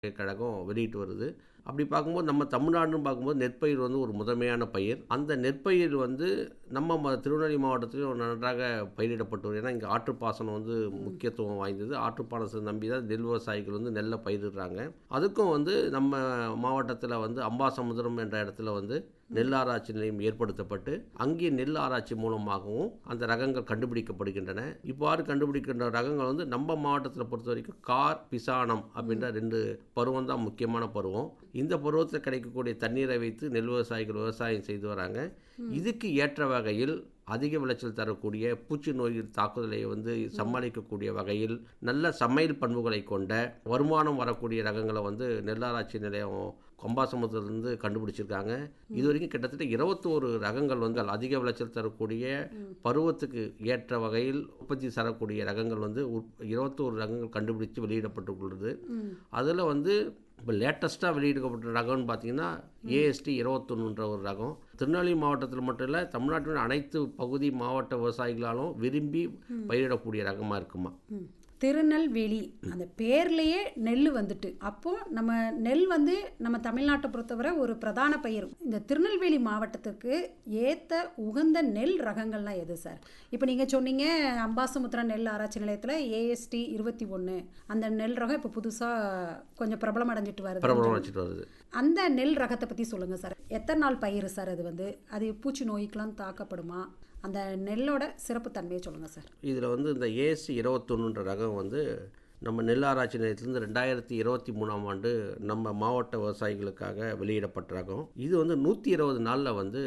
கழகம் வெளியிட்டு வருது அப்படி பார்க்கும்போது நம்ம தமிழ்நாடுன்னு பார்க்கும்போது நெற்பயிர் வந்து ஒரு முதன்மையான பயிர் அந்த நெற்பயிர் வந்து நம்ம ம திருநெல்வேலி மாவட்டத்திலும் நன்றாக பயிரிடப்பட்டு வருது ஏன்னா இங்கே ஆற்றுப்பாசனம் வந்து முக்கியத்துவம் வாய்ந்தது ஆற்றுப்பாசனம் நம்பி தான் நெல் விவசாயிகள் வந்து நெல்லை பயிரிடுறாங்க அதுக்கும் வந்து நம்ம மாவட்டத்தில் வந்து அம்பாசமுத்திரம் என்ற இடத்துல வந்து நெல் ஆராய்ச்சி நிலையம் ஏற்படுத்தப்பட்டு அங்கே நெல் ஆராய்ச்சி மூலமாகவும் அந்த ரகங்கள் கண்டுபிடிக்கப்படுகின்றன இவ்வாறு கண்டுபிடிக்கின்ற ரகங்கள் வந்து நம்ம மாவட்டத்தில் பொறுத்த வரைக்கும் கார் பிசானம் அப்படின்ற ரெண்டு பருவம் தான் முக்கியமான பருவம் இந்த பருவத்தில் கிடைக்கக்கூடிய தண்ணீரை வைத்து நெல் விவசாயிகள் விவசாயம் செய்து வராங்க இதுக்கு ஏற்ற வகையில் அதிக விளைச்சல் தரக்கூடிய பூச்சி நோய்கள் தாக்குதலை வந்து சமாளிக்கக்கூடிய வகையில் நல்ல சமையல் பண்புகளை கொண்ட வருமானம் வரக்கூடிய ரகங்களை வந்து நெல்லாராய்ச்சி நிலையம் கொம்பாசமுத்திலிருந்து கண்டுபிடிச்சிருக்காங்க இது வரைக்கும் கிட்டத்தட்ட இருபத்தோரு ரகங்கள் வந்து அதிக விளைச்சல் தரக்கூடிய பருவத்துக்கு ஏற்ற வகையில் உற்பத்தி தரக்கூடிய ரகங்கள் வந்து இருபத்தோரு ரகங்கள் கண்டுபிடிச்சு வெளியிடப்பட்டுள்ளது அதில் வந்து இப்போ லேட்டஸ்ட்டாக வெளியிடப்பட்ட ரகம்னு பார்த்தீங்கன்னா ஏஎஸ்டி இருபத்தொன்னுன்ற ஒரு ரகம் திருநெல்வேலி மாவட்டத்தில் மட்டும் இல்லை தமிழ்நாட்டின் அனைத்து பகுதி மாவட்ட விவசாயிகளாலும் விரும்பி பயிரிடக்கூடிய ரகமாக இருக்குமா திருநெல்வேலி அந்த பேர்லேயே நெல் வந்துட்டு அப்போ நம்ம நெல் வந்து நம்ம தமிழ்நாட்டை பொறுத்தவரை ஒரு பிரதான பயிர் இந்த திருநெல்வேலி மாவட்டத்துக்கு ஏற்ற உகந்த நெல் ரகங்கள்லாம் எது சார் இப்போ நீங்கள் சொன்னீங்க அம்பாசமுத்திரம் நெல் ஆராய்ச்சி நிலையத்தில் ஏஎஸ்டி இருபத்தி ஒன்று அந்த நெல் ரகம் இப்போ புதுசாக கொஞ்சம் பிரபலம் அடைஞ்சிட்டு வருது பிரபலம் வச்சுட்டு வருது அந்த நெல் ரகத்தை பற்றி சொல்லுங்கள் சார் எத்தனை நாள் பயிர் சார் அது வந்து அது பூச்சி நோய்க்கெலாம் தாக்கப்படுமா அந்த நெல்லோட சிறப்புத்தன்மையை சொல்லுங்கள் சார் இதில் வந்து இந்த ஏஎஸ்சி இருபத்தொன்னுன்ற ரகம் வந்து நம்ம நெல் ஆராய்ச்சி நிலையத்திலேருந்து ரெண்டாயிரத்தி இருபத்தி மூணாம் ஆண்டு நம்ம மாவட்ட விவசாயிகளுக்காக வெளியிடப்பட்ட ரகம் இது வந்து நூற்றி இருபது நாளில் வந்து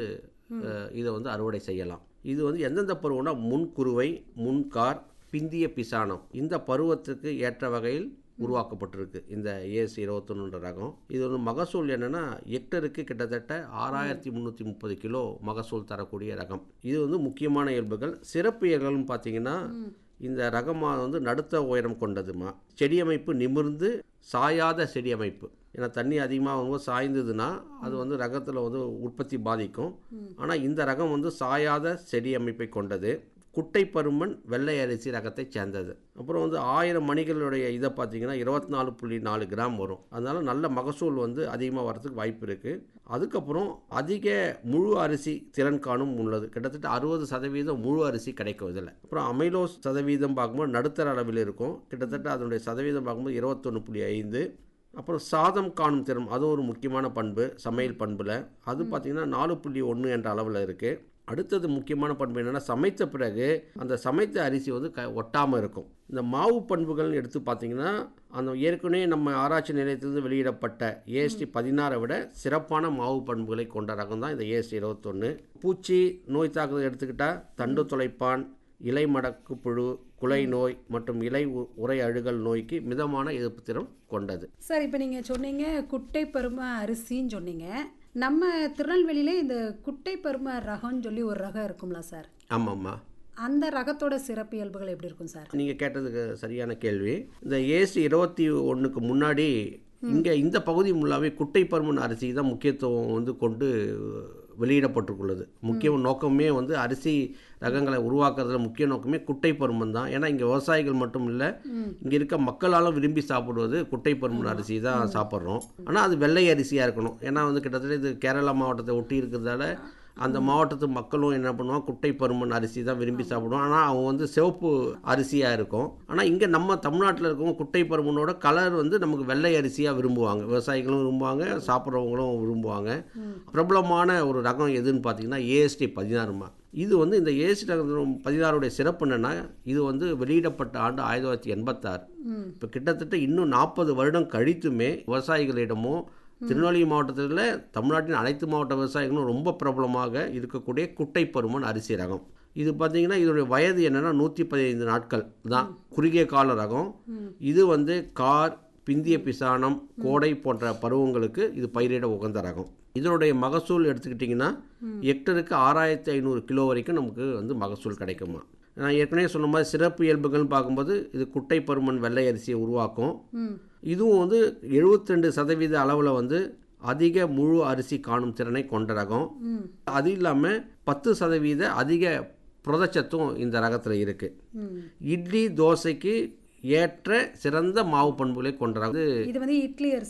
இதை வந்து அறுவடை செய்யலாம் இது வந்து எந்தெந்த பருவம்னா முன்குருவை முன்கார் பிந்திய பிசானம் இந்த பருவத்துக்கு ஏற்ற வகையில் உருவாக்கப்பட்டிருக்கு இந்த ஏஎஸ் இருபத்தொன்னுன்ற ரகம் இது வந்து மகசூல் என்னென்னா ஹெக்டருக்கு கிட்டத்தட்ட ஆறாயிரத்தி முந்நூற்றி முப்பது கிலோ மகசூல் தரக்கூடிய ரகம் இது வந்து முக்கியமான இயல்புகள் சிறப்பு இயல்புகள்னு பார்த்தீங்கன்னா இந்த ரகமாக வந்து நடுத்த உயரம் கொண்டதுமா செடி அமைப்பு நிமிர்ந்து சாயாத செடி அமைப்பு ஏன்னா தண்ணி அதிகமாக வந்து சாய்ந்ததுன்னா அது வந்து ரகத்தில் வந்து உற்பத்தி பாதிக்கும் ஆனால் இந்த ரகம் வந்து சாயாத செடி அமைப்பை கொண்டது குட்டை பருமன் வெள்ளை அரிசி ரகத்தை சேர்ந்தது அப்புறம் வந்து ஆயிரம் மணிகளுடைய இதை பார்த்தீங்கன்னா இருபத்தி நாலு புள்ளி நாலு கிராம் வரும் அதனால நல்ல மகசூல் வந்து அதிகமாக வரதுக்கு வாய்ப்பு இருக்குது அதுக்கப்புறம் அதிக முழு அரிசி திறன் காணும் உள்ளது கிட்டத்தட்ட அறுபது சதவீதம் முழு அரிசி கிடைக்கும் இதில் அப்புறம் அமைலோஸ் சதவீதம் பார்க்கும்போது நடுத்தர அளவில் இருக்கும் கிட்டத்தட்ட அதனுடைய சதவீதம் பார்க்கும்போது இருபத்தொன்று புள்ளி ஐந்து அப்புறம் சாதம் காணும் திறன் அதுவும் ஒரு முக்கியமான பண்பு சமையல் பண்பில் அது பார்த்திங்கன்னா நாலு புள்ளி ஒன்று என்ற அளவில் இருக்குது அடுத்தது முக்கியமான பண்பு என்னென்னா சமைத்த பிறகு அந்த சமைத்த அரிசி வந்து க ஒட்டாமல் இருக்கும் இந்த மாவு பண்புகள்னு எடுத்து பார்த்தீங்கன்னா அந்த ஏற்கனவே நம்ம ஆராய்ச்சி நிலையத்திலிருந்து வெளியிடப்பட்ட ஏஎஸ்டி பதினாறை விட சிறப்பான மாவு பண்புகளை கொண்ட ரகம் தான் இந்த ஏஎஸ்டி இருபத்தொன்று பூச்சி நோய் தாக்குதல் எடுத்துக்கிட்டால் தண்டு துளைப்பான் இலை மடக்கு புழு குலை நோய் மற்றும் இலை உரை அழுகல் நோய்க்கு மிதமான எதிர்ப்பு திறன் கொண்டது சார் இப்போ நீங்கள் சொன்னீங்க குட்டை பரும அரிசின்னு சொன்னீங்க நம்ம திருநெல்வேலியில இந்த குட்டை பரும ரகம்னு சொல்லி ஒரு ரகம் இருக்கும்ல சார் ஆமாம்மா அந்த ரகத்தோட சிறப்பியல்புகள் எப்படி இருக்கும் சார் நீங்கள் கேட்டதுக்கு சரியான கேள்வி இந்த ஏசி இருபத்தி ஒன்றுக்கு முன்னாடி இங்கே இந்த பகுதி முல்லாவே குட்டை பருமன் அரிசி தான் முக்கியத்துவம் வந்து கொண்டு வெளியிடப்பட்டுள்ளது முக்கிய நோக்கமே வந்து அரிசி ரகங்களை உருவாக்குறதுல முக்கிய நோக்கமே குட்டை பருமன் தான் ஏன்னா இங்கே விவசாயிகள் மட்டும் இல்லை இங்கே இருக்க மக்களாலும் விரும்பி சாப்பிடுவது குட்டை பருமன் அரிசி தான் சாப்பிட்றோம் ஆனால் அது வெள்ளை அரிசியாக இருக்கணும் ஏன்னா வந்து கிட்டத்தட்ட இது கேரளா மாவட்டத்தை ஒட்டி இருக்கிறதால அந்த மாவட்டத்து மக்களும் என்ன பண்ணுவாங்க குட்டை பருமன் அரிசி தான் விரும்பி சாப்பிடுவோம் ஆனால் அவங்க வந்து சிவப்பு அரிசியாக இருக்கும் ஆனால் இங்கே நம்ம தமிழ்நாட்டில் இருக்கவங்க குட்டை பருமனோட கலர் வந்து நமக்கு வெள்ளை அரிசியாக விரும்புவாங்க விவசாயிகளும் விரும்புவாங்க சாப்பிட்றவங்களும் விரும்புவாங்க பிரபலமான ஒரு ரகம் எதுன்னு பார்த்தீங்கன்னா ஏஎஸ்டி பதினாறுமா இது வந்து இந்த ஏஎஸ்டி ரகம் பதினாறுடைய சிறப்பு என்னென்னா இது வந்து வெளியிடப்பட்ட ஆண்டு ஆயிரத்தி தொள்ளாயிரத்தி எண்பத்தாறு இப்போ கிட்டத்தட்ட இன்னும் நாற்பது வருடம் கழித்துமே விவசாயிகளிடமும் திருநெல்வேலி மாவட்டத்தில் தமிழ்நாட்டின் அனைத்து மாவட்ட விவசாயிகளும் ரொம்ப பிரபலமாக இருக்கக்கூடிய குட்டை பருமன் அரிசி ரகம் இது பார்த்தீங்கன்னா இதனுடைய வயது என்னென்னா நூற்றி பதினைந்து நாட்கள் தான் குறுகிய கால ரகம் இது வந்து கார் பிந்திய பிசானம் கோடை போன்ற பருவங்களுக்கு இது பயிரிட உகந்த ரகம் இதனுடைய மகசூல் எடுத்துக்கிட்டிங்கன்னா ஹெக்டருக்கு ஆறாயிரத்தி ஐநூறு கிலோ வரைக்கும் நமக்கு வந்து மகசூல் கிடைக்குமா நான் ஏற்கனவே சொன்ன மாதிரி சிறப்பு இயல்புகள்னு பார்க்கும்போது இது குட்டை பருமன் வெள்ளை அரிசியை உருவாக்கும் இதுவும் வந்து எழுபத்தி ரெண்டு சதவீத அளவில் வந்து அதிக முழு அரிசி காணும் திறனை கொண்ட ரகம் அது இல்லாமல் பத்து சதவீத அதிக புரதச்சத்தும் இந்த ரகத்தில் இருக்குது இட்லி தோசைக்கு ஏற்ற சிறந்த மாவு பண்புகளை கொண்ட ரகம் இது வந்து இட்லி அரிசி